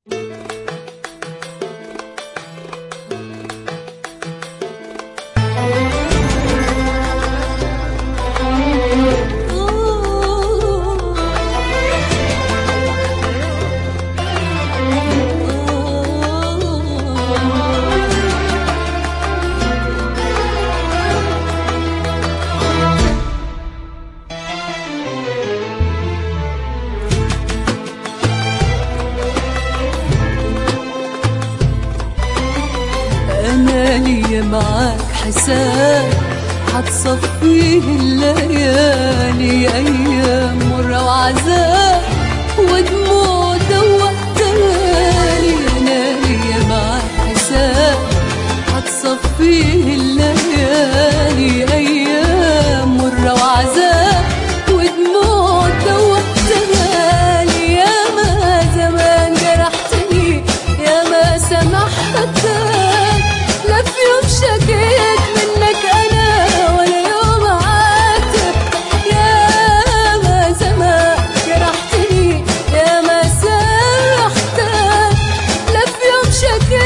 أنا ليا معاك حساب حتصفيه الليالي أيام مرة وعذاب ودموع دوقتالي أنا ليا معاك حساب حتصفيه الليالي أيام مرة وعذاب ودموع دوقتالي يا ما زمان جرحتني يا ما سامحتك لا في يوم شكيت منك انا ولا يوم عاتبتك يا ما زمان جرحتني يا ما سامحتك لا في يوم شكيت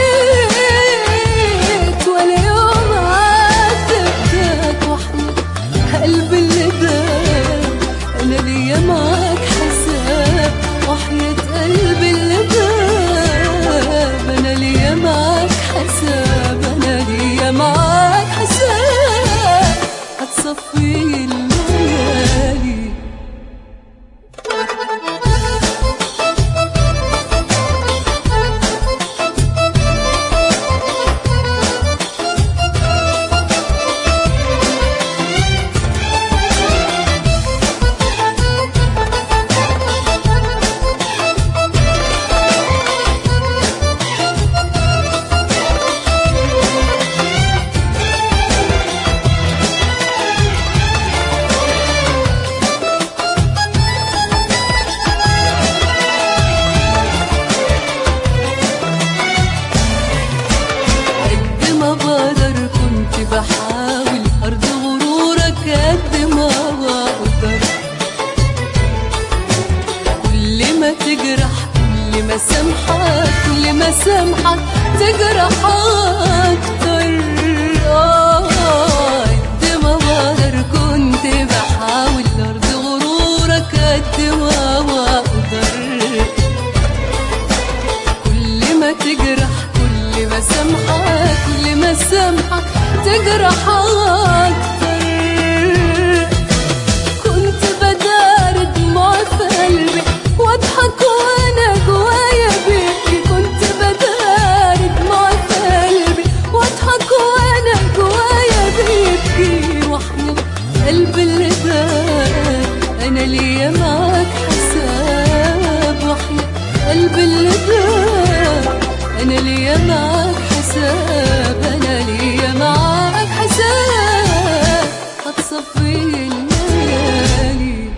ولا يوم عاتبتك وحيد قلبي اللي داب انا ليا معاك حساب وحيد قلبي اللي داب انا ليا معاك حساب انا ليا معاك حساب هتصفي الليالي قد ما بقدر كنت بحاول أرض غرورك قد ما بقدر كل ما تجرح كل ما سامحك كل ما سامحك تجرح أكتر آه، قد ما بقدر كنت بحاول أرض غرورك قد ما بقدر كل ما تجرح كل ما سامحك كل ما سامحك تجرح اكتر كنت بدار دموع في قلبي واضحك وانا جوايا بيبكي كنت بدار دموع في قلبي واضحك وانا جوايا بيبكي وحيد قلبي اللي دار انا ليا معاك حساب وحيد قلبي اللي دار انا ليا معاك حساب انا ليا معاك حساب هتصفي الليالي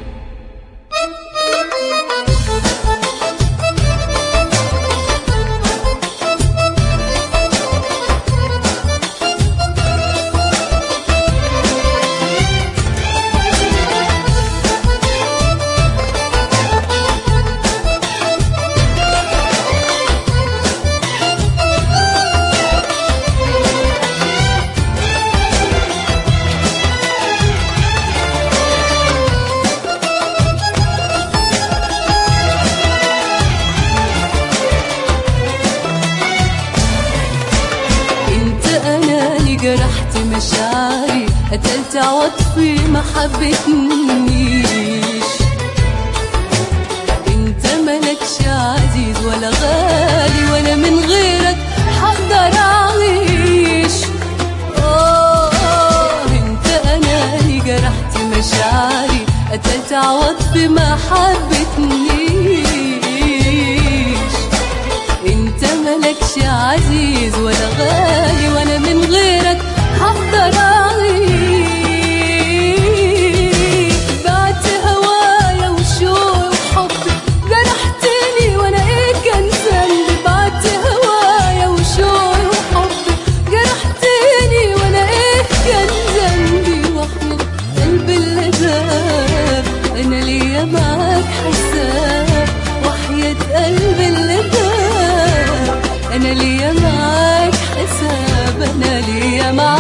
انت انا اللي جرحت مشاعري قتلت عواطفي ما حبتنيش انت ملكش عزيز ولا غالي ولا من غيرك حقدر اعيش آه، انت انا اللي جرحت مشاعري قتلت عواطفي ما حبتنيش انت ملكش عزيز ولا غالي وانا من غيرك هقدر اعيش بعت هوايا وشوق وحبي جرحتني وانا ايه كان ذنبي بعت هوايا وشوق وحبي جرحتني وانا ايه كان ذنبي وحيد قلبي اللي داب انا ليا معاك حساب وحيد قلبي اللي داب انا معاك